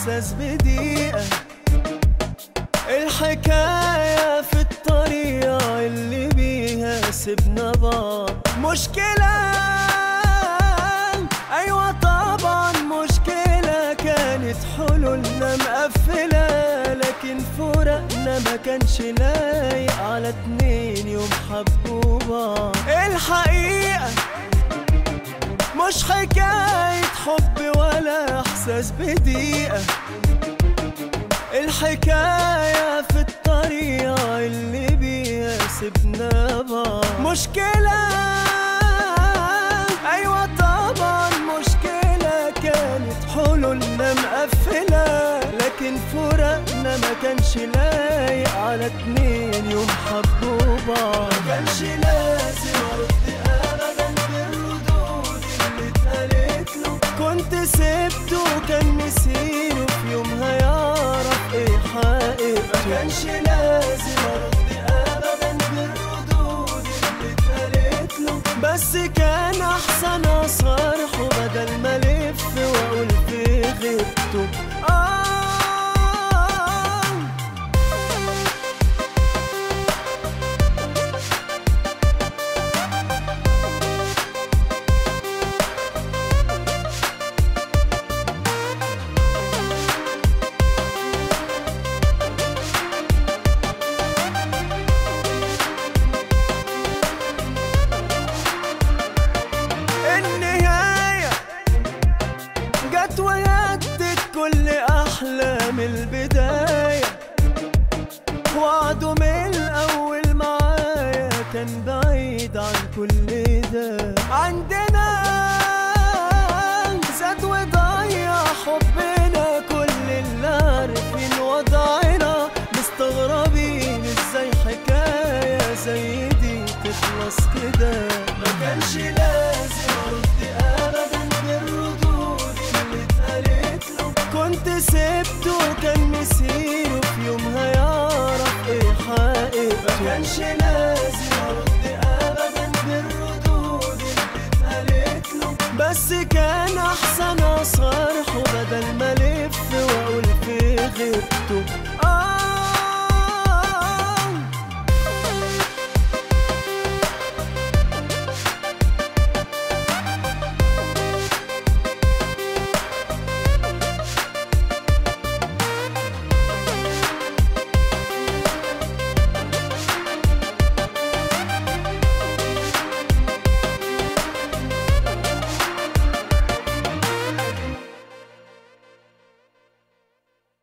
احساس بدقيقة الحكاية في الطريقة اللي بيها سيبنا بعض مشكلة ايوه طبعا مشكلة كانت حلولنا مقفلة لكن فراقنا ما كانش لايق على اتنين يوم حبوا بعض الحقيقة مش حكاية حب ولا احساس بدقيقة الحكاية في الطريقة اللي بيها سيبنا بعض مشكلة أيوة طبعا مشكلة كانت حلولنا مقفلة لكن فراقنا ما كانش لايق على اتنين يوم حبوا بعض ما كانش لازم أرد أبدا بالردود اللي اتقالت له كنت سبته وكان نسينه في يوم هيعرف ايه حقيقته ما كانش لازم ارد ابدا بالردود اللي اتقالت له بس كان احسن اصارحه بدل ما الف واقول في غيبته آه النهاية جت ويدت كل أحلام البداية وعده من الأول معايا كان بعيد عن كل ده عندنا زاد وضيع حبنا كل اللي عارفين وضعنا مستغربين ازاي حكاية زي دي تخلص كده ما كانش لازم ارد ابدا بالردود اللي اتقالت له كنت سبته وكان مسيره في يوم هيعرف ايه حقيقته ما كانش لازم ارد ابدا بالردود اللي اتقالت له بس كان احسن اصارحه بدل ما الف واقول في غيبته